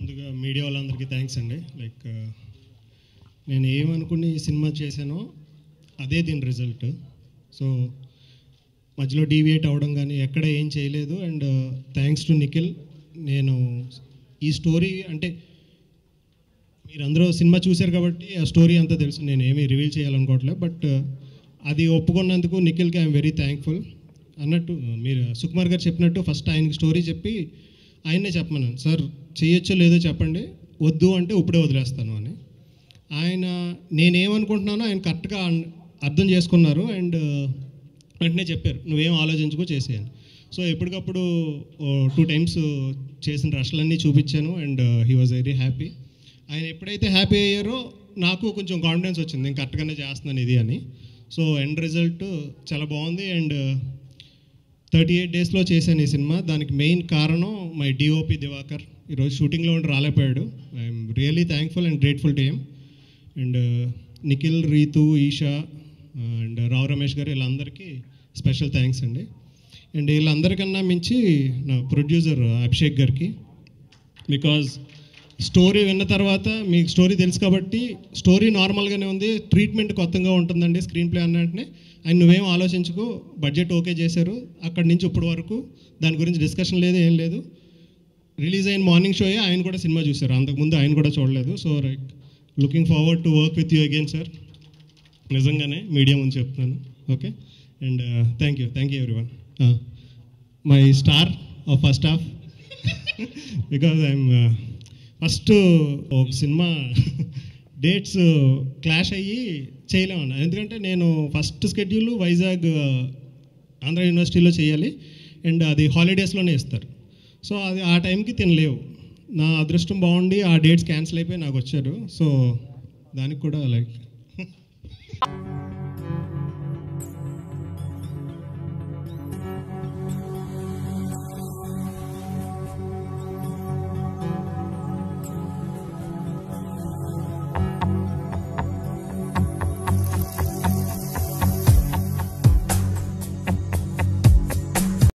ముందుగా మీడియా వాళ్ళందరికీ థ్యాంక్స్ అండి లైక్ నేను ఏమనుకుని ఈ సినిమా చేశానో అదే దీని రిజల్ట్ సో మధ్యలో డీవియేట్ అవ్వడం కానీ ఎక్కడ ఏం చేయలేదు అండ్ థ్యాంక్స్ టు నిఖిల్ నేను ఈ స్టోరీ అంటే మీరందరూ సినిమా చూశారు కాబట్టి ఆ స్టోరీ అంతా తెలుసు నేను ఏమీ రివీల్ చేయాలనుకోవట్లేదు బట్ అది ఒప్పుకున్నందుకు నిఖిల్కి ఐఎమ్ వెరీ థ్యాంక్ఫుల్ అన్నట్టు మీరు సుకుమార్ గారు చెప్పినట్టు ఫస్ట్ ఆయనకి స్టోరీ చెప్పి ఆయన్నే చెప్పమన్నాను సార్ చేయొచ్చో లేదో చెప్పండి వద్దు అంటే ఇప్పుడే వదిలేస్తాను అని ఆయన నేనేమనుకుంటున్నానో ఆయన కరెక్ట్గా అన్- అర్థం చేసుకున్నారు అండ్ వెంటనే చెప్పారు నువ్వేం ఆలోచించుకో చేసేయని సో ఎప్పటికప్పుడు టూ టైమ్స్ చేసిన రష్లన్నీ చూపించాను and he was very happy ఆయన ఎప్పుడైతే హ్యాపీ అయ్యారో నాకు కొంచెం కాన్ఫిడెన్స్ వచ్చింది నేను కరెక్ట్గానే చేస్తున్నాను ఇది అని సో ఎండ్ రిజల్ట్ చాలా బాగుంది అండ్ థర్టీ ఎయిట్ డేస్లో చేశాను ఈ సినిమా దానికి మెయిన్ కారణం మై డిఓపి దివాకర్ ఈరోజు షూటింగ్లో ఉండి రాలేపోయాడు I'm really thankful and grateful to him and Nikhil Ritu Esha and Rao Ramesh garu వీళ్ళందరికీ స్పెషల్ థ్యాంక్స్ అండి అండ్ వీళ్ళందరికన్నా మించి నా ప్రొడ్యూసర్ అభిషేక్ గారికి బికాజ్ స్టోరీ విన్న తర్వాత మీకు స్టోరీ తెలుసు కాబట్టి స్టోరీ నార్మల్గానే ఉంది ట్రీట్మెంట్ కొత్తగా ఉంటుందండి స్క్రీన్ ప్లే అన్నట్టునే ఆయన నువ్వేం ఆలోచించుకో బడ్జెట్ ఓకే చేశారు అక్కడి నుంచి ఇప్పటి వరకు దాని గురించి డిస్కషన్ లేదు ఏం లేదు రిలీజ్ అయిన మార్నింగ్ షోయే ఆయన కూడా సినిమా చూశారు అంతకుముందు ఆయన కూడా చూడలేదు so like looking forward to work with you again sir నిజంగానే మీడియా ముందు చెప్తున్నాను okay and thank you thank you everyone my star of first half because I'm first ఒక సినిమా డేట్స్ క్లాష్ అయ్యి చేయలేమన్నా ఎందుకంటే నేను ఫస్ట్ స్కెడ్యూల్ వైజాగ్ ఆంధ్ర యూనివర్సిటీలో చేయాలి అండ్ అది హాలిడేస్లోనే ఇస్తారు సో అది ఆ టైంకి తినలేవు నా అదృష్టం బాగుండి ఆ డేట్స్ క్యాన్సిల్ అయిపోయి నాకు వచ్చారు సో దానికి కూడా లైక్